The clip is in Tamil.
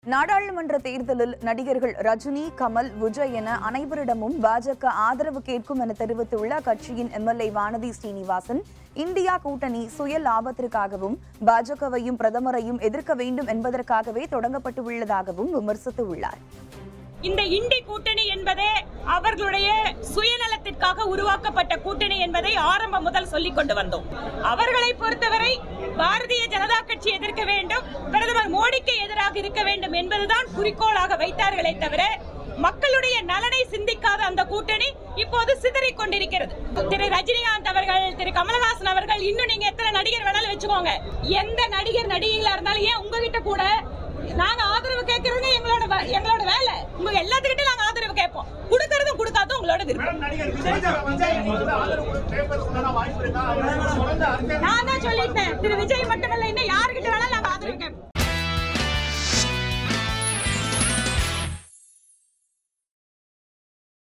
நாடாளுமன்ற தேர்தலில் நடிகர்கள் ரஜினி கமல் விஜய் என அனைவரிடமும் பாஜக ஆதரவு கேட்கும் என தெரிவித்துள்ள அக்கட்சியின் எம்எல்ஏ வானதி ஸ்ரீனிவாசன் இந்தியா கூட்டணி சுய லாபத்திற்காகவும் பாஜகவையும் பிரதமரையும் எதிர்க்க வேண்டும் என்பதற்காகவே தொடங்கப்பட்டுள்ளதாகவும் விமர்சித்துள்ளார் இந்த இண்டி கூட்டணி என்பதே அவர்களுடைய சுயநலத்திற்காக உருவாக்கப்பட்ட கூட்டணி என்பதை ஆரம்பம் முதல் சொல்லிக் கொண்டு வந்தோம் அவர்களை பொறுத்தவரை பாரதிய ஜனதா கட்சி எதிர்க்க வேண்டும் பிரதமர் மோடிக்கு எதிராக இருக்க வேண்டும் என்பதுதான் குறிக்கோளாக வைத்தார்களே தவிர மக்களுடைய நலனை சிந்திக்காத அந்த கூட்டணி இப்போது சிதறிக் கொண்டிருக்கிறது திரு ரஜினிகாந்த் அவர்கள் திரு கமலஹாசன் அவர்கள் இன்னும் நீங்க எத்தனை நடிகர் வேணாலும் வச்சுக்கோங்க எந்த நடிகர் நடிகைகளா இருந்தாலும் ஏன் உங்ககிட்ட கூட நாங்க ஆதரவு கேட்கறது எங்களோட வே- எங்களோட வேலை உங்க எல்லாத்துக்கிட்ட நாங்க ஆதரவு கேட்போம் கொடுக்கறதும் கொடுக்காதும் உங்களோட விருப்பம் நடிகர் விஜய் விஜய் வந்து ஆதரவு கேட்பதற்குண்டான வாய்ப்பு இருக்கா அவர் தொடர்ந்து அரசியல் நான் தான் சொல்லிட்டேன் திரு விஜய் மட்டுமல்ல இன்னும் யாருக்கிட்ட வேணாலும் நாங்க ஆதரவு கேட்போம்